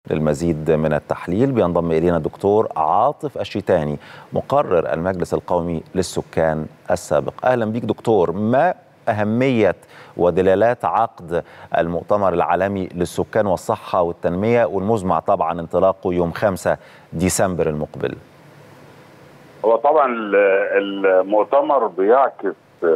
للمزيد من التحليل بينضم إلينا الدكتور عاطف الشيتاني مقرر المجلس القومي للسكان السابق أهلا بيك دكتور ما أهمية ودلالات عقد المؤتمر العالمي للسكان والصحة والتنمية والمزمع طبعا انطلاقه يوم 5 ديسمبر المقبل هو طبعا المؤتمر بيعكس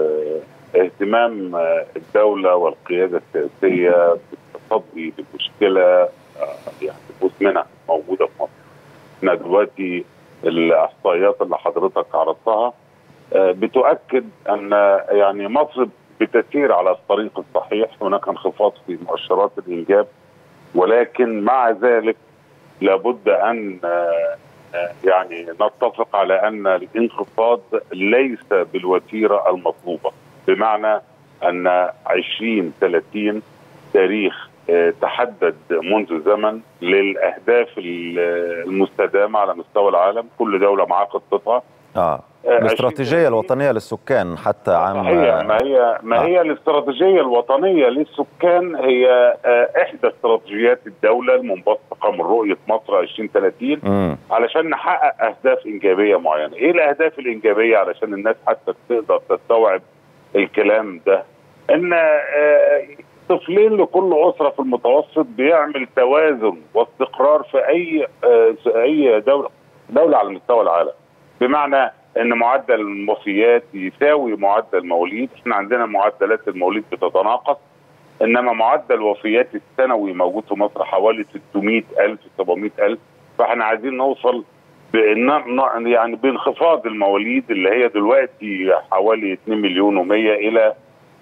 اهتمام الدولة والقيادة السياسية بالتصدي لمشكلة يعني مزمنة موجودة في مصر. احنا دلوقتي الإحصائيات اللي حضرتك عرضتها بتؤكد أن يعني مصر بتسير على الطريق الصحيح هناك انخفاض في مؤشرات الإنجاب ولكن مع ذلك لابد أن يعني نتفق على أن الانخفاض ليس بالوتيرة المطلوبة بمعنى أن 2030 تاريخ تحدد منذ زمن للأهداف المستدامة على مستوى العالم كل دولة معها خطتها اه الاستراتيجيه الوطنيه للسكان حتى عام صحيح ما هي ما آه. هي الاستراتيجيه الوطنيه للسكان هي احدى استراتيجيات الدوله المنبثقه من رؤيه مصر 2030 م. علشان نحقق اهداف انجابيه معينه، ايه الاهداف الانجابيه علشان الناس حتى تقدر تستوعب الكلام ده؟ ان طفلين لكل اسره في المتوسط بيعمل توازن واستقرار في اي اي دوله دوله على مستوى العالم. بمعنى ان معدل الوفيات يساوي معدل المواليد احنا عندنا معدلات المواليد بتتناقص انما معدل الوفيات السنوي موجود في مصر حوالي 600 الف 700 الف فاحنا عايزين نوصل بان يعني بانخفاض المواليد اللي هي دلوقتي حوالي 2 مليون و100 الى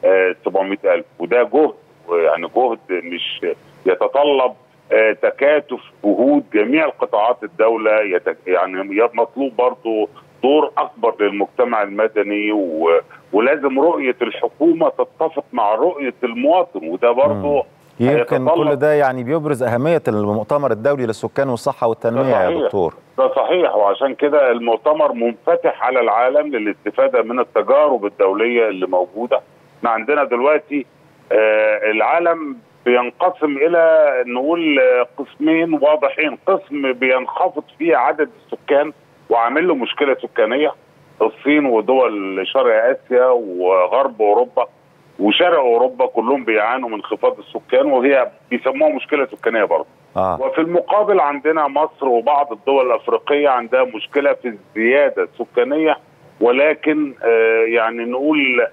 700 الف وده جهد يعني جهد مش يتطلب تكاتف جهود جميع القطاعات الدولة يتك... يعني مطلوب برضه دور أكبر للمجتمع المدني و... ولازم رؤية الحكومة تتفق مع رؤية المواطن وده برضه يمكن كل ده يعني بيبرز أهمية المؤتمر الدولي للسكان والصحة والتنمية يا دكتور ده صحيح وعشان كده المؤتمر منفتح على العالم للاستفادة من التجارب الدولية اللي موجودة احنا عندنا دلوقتي آه العالم بينقسم الى نقول قسمين واضحين قسم بينخفض فيه عدد السكان وعامل له مشكله سكانيه الصين ودول شرق اسيا وغرب اوروبا وشرق اوروبا كلهم بيعانوا من انخفاض السكان وهي بيسموها مشكله سكانيه برضه آه. وفي المقابل عندنا مصر وبعض الدول الافريقيه عندها مشكله في الزياده السكانيه ولكن آه يعني نقول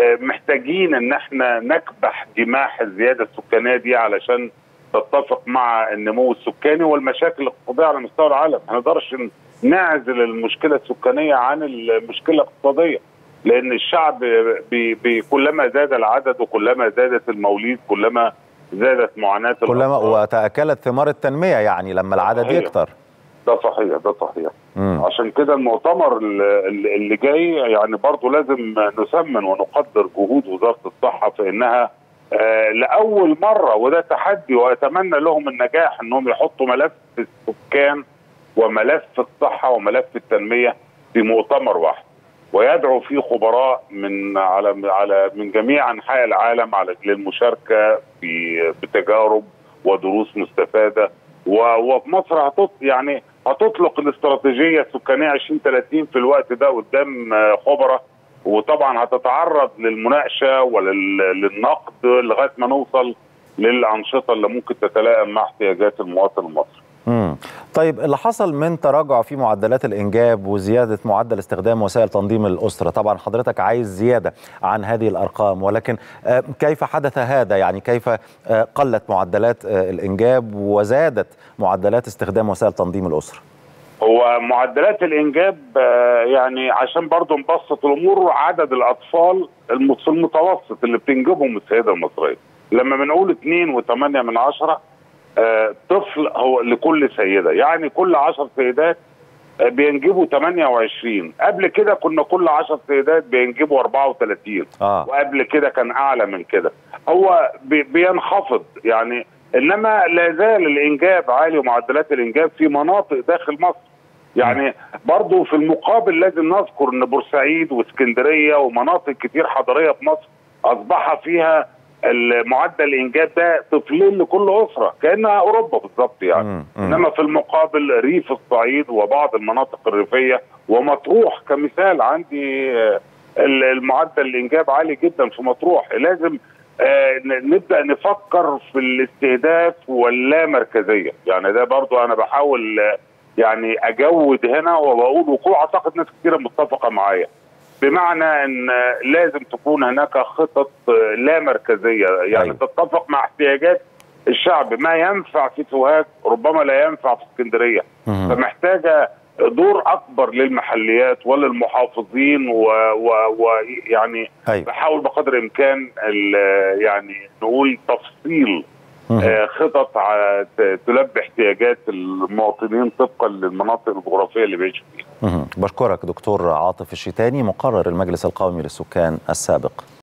محتاجين ان احنا نكبح جماح الزياده السكانيه دي علشان تتفق مع النمو السكاني والمشاكل الاقتصاديه على مستوى العالم، ما نقدرش نعزل المشكله السكانيه عن المشكله الاقتصاديه لان الشعب بي بي كلما زاد العدد وكلما زادت المواليد كلما زادت معاناه كلما وتاكلت ثمار التنميه يعني لما العدد صحيح. يكتر ده صحيح ده صحيح مم. عشان كده المؤتمر اللي جاي يعني برضه لازم نثمن ونقدر جهود وزاره الصحه في انها آه لاول مره وده تحدي واتمنى لهم النجاح انهم يحطوا ملف السكان وملف الصحه وملف التنميه في مؤتمر واحد ويدعو فيه خبراء من على على من جميع انحاء العالم على للمشاركه في بتجارب ودروس مستفاده وفي مصر هتط يعني هتطلق الاستراتيجيه السكانيه 2030 في الوقت ده قدام خبراء وطبعا هتتعرض للمناقشه وللنقد لغايه ما نوصل للانشطه اللي ممكن تتلائم مع احتياجات المواطن المصري. امم طيب اللي حصل من تراجع في معدلات الانجاب وزياده معدل استخدام وسائل تنظيم الاسره طبعا حضرتك عايز زياده عن هذه الارقام ولكن كيف حدث هذا يعني كيف قلت معدلات الانجاب وزادت معدلات استخدام وسائل تنظيم الاسره هو معدلات الانجاب يعني عشان برضه نبسط الامور عدد الاطفال في المتوسط اللي بتنجبهم السيده المصريه لما بنقول 2.8 من عشرة آه طفل هو لكل سيدة يعني كل 10 سيدات آه بينجبوا 28 قبل كده كنا كل 10 سيدات بينجبوا 34 آه. وقبل كده كان أعلى من كده هو بي بينخفض يعني إنما لا زال الإنجاب عالي ومعدلات الإنجاب في مناطق داخل مصر يعني برضه في المقابل لازم نذكر ان بورسعيد واسكندريه ومناطق كتير حضريه في مصر اصبح فيها معدل الانجاب ده طفلين لكل اسره كانها اوروبا بالظبط يعني مم. مم. انما في المقابل ريف الصعيد وبعض المناطق الريفيه ومطروح كمثال عندي آه، ال- المعدل الانجاب عالي جدا في مطروح لازم آه، ن- نبدا نفكر في الاستهداف واللامركزيه يعني ده برضو انا بحاول آه، يعني اجود هنا وبقول وقوع اعتقد ناس كثيره متفقه معايا بمعنى ان آه، لازم تكون هناك خطط آه، لا مركزيه يعني أيوة. أيوة. تتفق مع احتياجات الشعب ما ينفع في سوهاج ربما لا ينفع في اسكندريه مهم. فمحتاجه دور اكبر للمحليات وللمحافظين ويعني ايوه بحاول بقدر الامكان ال- يعني نقول تفصيل مهم. آه، خطط ع- ت- تلبي احتياجات المواطنين طبقا للمناطق الجغرافيه اللي بيعيشوا فيها مهم. بشكرك دكتور عاطف الشيتاني مقرر المجلس القومي للسكان السابق